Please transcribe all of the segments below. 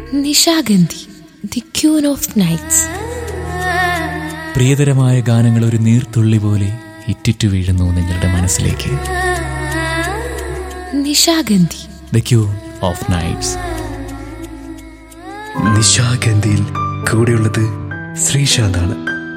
Nishagandhi the queen of nights പ്രിയതരമായ ഗാനങ്ങൾ ഒരു നീർത്തുള്ളി പോലെ ഇറ്റിറ്റു വീഴുന്നു നിങ്ങളുടെ മനസ്സിലേക്ക് Nishagandhi the queen of nights നിശാഗന്ധിയിൽ കൂടെയുള്ളത് ശ്രീശാന്താണ്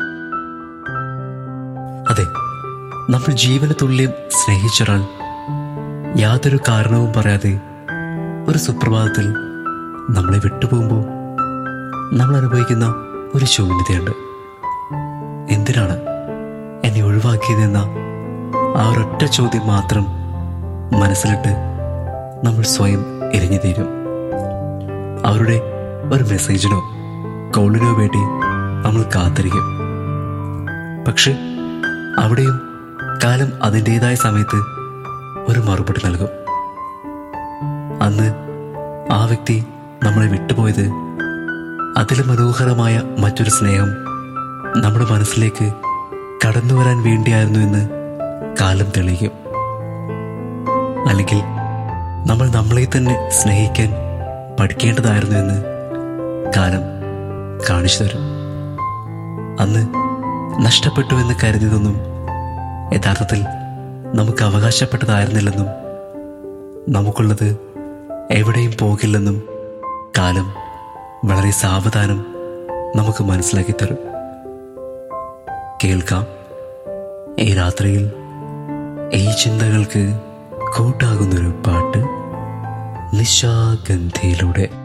അതെ നമ്മൾ ജീവന തുല്യം സ്നേഹിച്ചൊരാൾ യാതൊരു കാരണവും പറയാതെ ഒരു സുപ്രഭാതത്തിൽ നമ്മളെ വിട്ടുപോകുമ്പോൾ നമ്മൾ അനുഭവിക്കുന്ന ഒരു ശൂന്യതയുണ്ട് എന്തിനാണ് എന്നെ ഒഴിവാക്കിയതെന്ന ആ ഒരൊറ്റ ചോദ്യം മാത്രം മനസ്സിലിട്ട് നമ്മൾ സ്വയം എരിഞ്ഞു തീരും അവരുടെ ഒരു മെസ്സേജിനോ കോളിനോ വേണ്ടി നമ്മൾ കാത്തിരിക്കും പക്ഷെ അവിടെയും കാലം അതിൻ്റെതായ സമയത്ത് ഒരു മറുപടി നൽകും അന്ന് ആ വ്യക്തി നമ്മളെ വിട്ടുപോയത് അതിലും മനോഹരമായ മറ്റൊരു സ്നേഹം നമ്മുടെ മനസ്സിലേക്ക് കടന്നു വരാൻ വേണ്ടിയായിരുന്നു എന്ന് കാലം തെളിയിക്കും അല്ലെങ്കിൽ നമ്മൾ നമ്മളെ തന്നെ സ്നേഹിക്കാൻ പഠിക്കേണ്ടതായിരുന്നു എന്ന് കാലം കാണിച്ചു തരും അന്ന് നഷ്ടപ്പെട്ടു എന്ന് കരുതിയതൊന്നും യഥാർത്ഥത്തിൽ നമുക്ക് അവകാശപ്പെട്ടതായിരുന്നില്ലെന്നും നമുക്കുള്ളത് എവിടെയും പോകില്ലെന്നും കാലം വളരെ സാവധാനം നമുക്ക് മനസ്സിലാക്കി തരും കേൾക്കാം ഈ രാത്രിയിൽ ഈ ചിന്തകൾക്ക് കൂട്ടാകുന്നൊരു പാട്ട് നിശാഗന്ധിയിലൂടെ